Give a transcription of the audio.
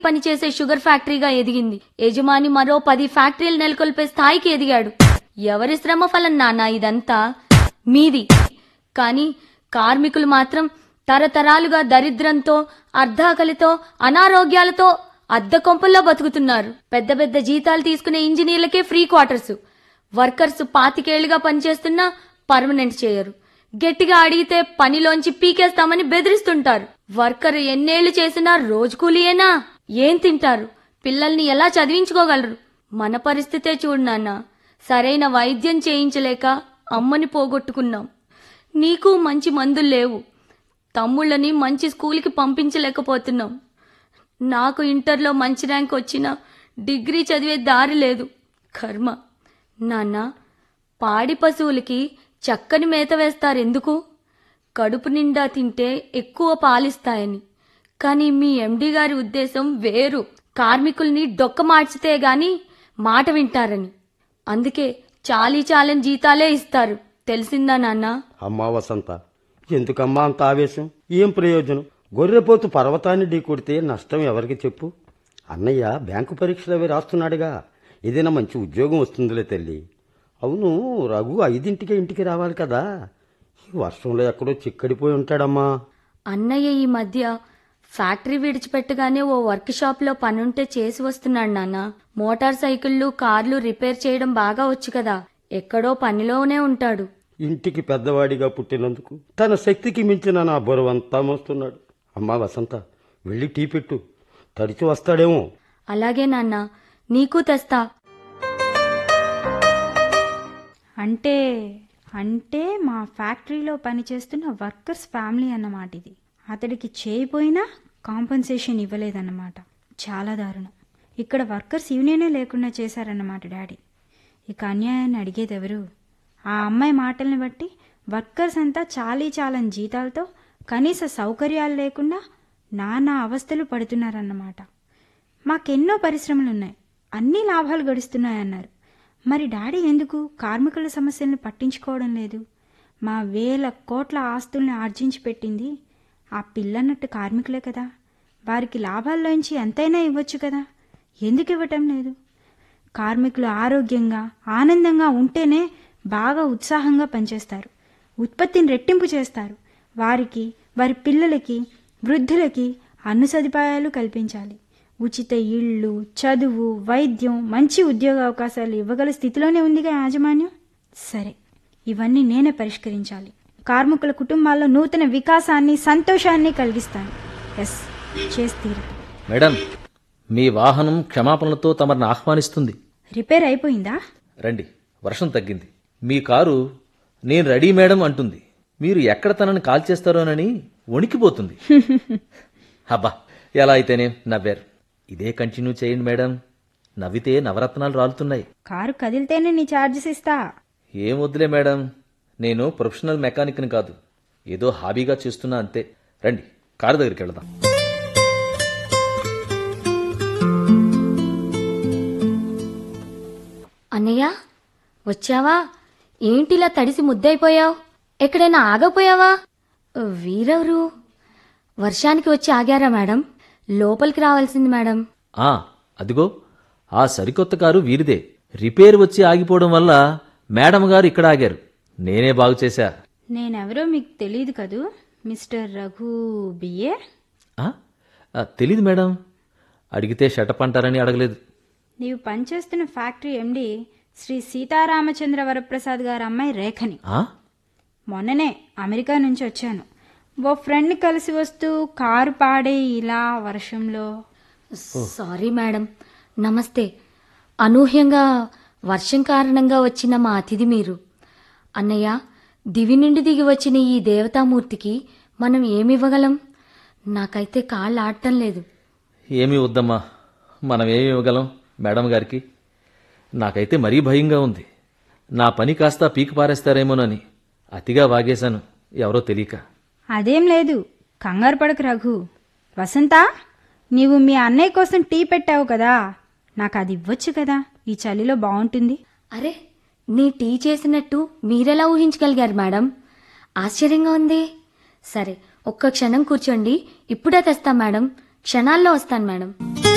పనిచేసే షుగర్ ఫ్యాక్టరీగా ఎదిగింది యజమాని మరో పది ఫ్యాక్టరీలు నెలకొల్పే స్థాయికి ఎదిగాడు ఎవరి శ్రమ ఫలం నాన్న ఇదంతా మీది కానీ కార్మికులు మాత్రం తరతరాలుగా దరిద్రంతో అర్ధాకలితో అనారోగ్యాలతో అద్దె కొంపల్లో బతుకుతున్నారు పెద్ద పెద్ద జీతాలు తీసుకునే ఇంజనీర్లకే ఫ్రీ క్వార్టర్స్ వర్కర్స్ పాతికేళ్లుగా పనిచేస్తున్నా పర్మనెంట్ చేయరు గట్టిగా అడిగితే పనిలోంచి పీకేస్తామని బెదిరిస్తుంటారు వర్కర్ ఎన్నేళ్లు చేసినా రోజు కూలియేనా ఏం తింటారు పిల్లల్ని ఎలా చదివించుకోగలరు మన పరిస్థితే చూడు నాన్న సరైన వైద్యం చేయించలేక అమ్మని పోగొట్టుకున్నాం నీకు మంచి మందులు లేవు తమ్ముళ్ళని మంచి స్కూల్కి పంపించలేకపోతున్నాం నాకు ఇంటర్లో మంచి ర్యాంక్ వచ్చినా డిగ్రీ చదివే దారి లేదు కర్మ నాన్న పాడి పశువులకి చక్కని మేత వేస్తారు ఎందుకు కడుపు నిండా తింటే ఎక్కువ పాలిస్తాయని కానీ మీ ఎండి గారి ఉద్దేశం వేరు కార్మికుల్ని డొక్క మార్చితే గాని మాట వింటారని అందుకే చాలీ చాలని జీతాలే ఇస్తారు తెలిసిందా నాన్నా అమ్మా వసంత ఎందుకమ్మా అంత ఆవేశం ఏం ప్రయోజనం గొర్రెపోతు పర్వతాన్ని ఢీకొడితే నష్టం ఎవరికి చెప్పు అన్నయ్య బ్యాంకు పరీక్షలు అవి రాస్తున్నాడుగా ఏదైనా మంచి ఉద్యోగం వస్తుందిలే తల్లి అవును రఘు ఐదింటికే ఇంటికి రావాలి కదా ఈ వర్షంలో ఎక్కడో చిక్కడిపోయి ఉంటాడమ్మా అన్నయ్య ఈ మధ్య ఫ్యాక్టరీ విడిచిపెట్టగానే ఓ వర్క్ షాప్ లో పనుంటే చేసి వస్తున్నాడు నాన్న మోటార్ సైకిళ్లు కార్లు రిపేర్ చేయడం బాగా వచ్చు కదా ఎక్కడో పనిలోనే ఉంటాడు ఇంటికి పెద్దవాడిగా పుట్టినందుకు తన శక్తికి మించిన నా బరువంతా మోస్తున్నాడు అమ్మా వసంత వెళ్ళి టీ పెట్టు తడిచి వస్తాడేమో అలాగే నాన్న నీకు తెస్తా అంటే అంటే మా ఫ్యాక్టరీలో పనిచేస్తున్న వర్కర్స్ ఫ్యామిలీ అన్నమాట ఇది అతడికి చేయపోయినా కాంపన్సేషన్ ఇవ్వలేదన్నమాట చాలా దారుణం ఇక్కడ వర్కర్స్ యూనియనే లేకుండా చేశారన్నమాట డాడీ ఇక అన్యాయాన్ని అడిగేది ఎవరు ఆ అమ్మాయి మాటల్ని బట్టి వర్కర్స్ అంతా చాలీ చాలని జీతాలతో కనీస సౌకర్యాలు లేకుండా నానా అవస్థలు పడుతున్నారన్నమాట మాకెన్నో పరిశ్రమలున్నాయి అన్ని లాభాలు గడుస్తున్నాయన్నారు మరి డాడీ ఎందుకు కార్మికుల సమస్యలను పట్టించుకోవడం లేదు మా వేల కోట్ల ఆస్తుల్ని ఆర్జించి పెట్టింది ఆ పిల్లన్నట్టు కార్మికులే కదా వారికి లాభాల్లోంచి ఎంతైనా ఇవ్వచ్చు కదా ఎందుకు ఇవ్వటం లేదు కార్మికులు ఆరోగ్యంగా ఆనందంగా ఉంటేనే బాగా ఉత్సాహంగా పనిచేస్తారు ఉత్పత్తిని రెట్టింపు చేస్తారు వారికి వారి పిల్లలకి వృద్ధులకి అన్ని సదుపాయాలు కల్పించాలి ఉచిత ఇళ్ళు చదువు వైద్యం మంచి ఉద్యోగ అవకాశాలు ఇవ్వగల స్థితిలోనే ఉందిగా యాజమాన్యం సరే ఇవన్నీ నేనే పరిష్కరించాలి కార్మికుల కుటుంబాల్లో నూతన వికాసాన్ని సంతోషాన్ని కలిగిస్తాను ఎస్ చేసి తీరుతాను మేడం మీ వాహనం క్షమాపణలతో తమరిని ఆహ్వానిస్తుంది రిపేర్ అయిపోయిందా రండి వర్షం తగ్గింది మీ కారు నేను రెడీ మేడం అంటుంది మీరు ఎక్కడ తనని కాల్ చేస్తారోనని వణికిపోతుంది హబ్బా ఎలా అయితేనే నవ్వారు ఇదే కంటిన్యూ చేయండి మేడం నవ్వితే నవరత్నాలు రాలుతున్నాయి కారు కదిలితేనే నీ ఛార్జెస్ ఇస్తా ఏం వద్దులే మేడం నేను ప్రొఫెషనల్ మెకానిక్ని కాదు ఏదో హాబీగా చేస్తున్నా అంతే రండి కారు దగ్గరికి వెళదాం అన్నయ్య వచ్చావా ఏంటిలా తడిసి ముద్దయిపోయావు ఎక్కడైనా ఆగపోయావా వీరెవరు వర్షానికి వచ్చి ఆగారా మేడం లోపలికి రావాల్సింది మేడం ఆ అదిగో ఆ సరికొత్త కారు వీరిదే రిపేర్ వచ్చి ఆగిపోవడం వల్ల మేడం గారు ఇక్కడ ఆగారు నేనే బాగు చేశా నేనెవరో మీకు తెలియదు కదూ మిస్టర్ రఘు బిఏ ఆ? ఆ, తెలీదు మేడం అడిగితే షటప్ అంటారని అడగలేదు నీవు పనిచేస్తున్న ఫ్యాక్టరీ ఎండి శ్రీ సీతారామచంద్ర వరప్రసాద్ గారి అమ్మాయి రేఖని ఆ? మొన్ననే అమెరికా నుంచి వచ్చాను ఓ ఫ్రెండ్ని కలిసి వస్తూ కారు పాడే ఇలా వర్షంలో సారీ మేడం నమస్తే అనూహ్యంగా వర్షం కారణంగా వచ్చిన మా అతిథి మీరు అన్నయ్య దివి నుండి దిగి వచ్చిన ఈ దేవతామూర్తికి మనం ఏమివ్వగలం నాకైతే కాళ్ళు ఆడటం లేదు ఏమీ వద్దమ్మా మనం ఏమి ఇవ్వగలం మేడం గారికి నాకైతే మరీ భయంగా ఉంది నా పని కాస్త పీకి పారేస్తారేమోనని అతిగా వాగేశాను ఎవరో తెలియక అదేం లేదు కంగారు పడకు రఘు వసంత నీవు మీ అన్నయ్య కోసం టీ పెట్టావు కదా నాకు అది ఇవ్వచ్చు కదా ఈ చలిలో బాగుంటుంది అరే నీ టీ చేసినట్టు మీరెలా ఊహించగలిగారు మేడం ఆశ్చర్యంగా ఉంది సరే ఒక్క క్షణం కూర్చోండి ఇప్పుడే తెస్తాం మేడం క్షణాల్లో వస్తాను మేడం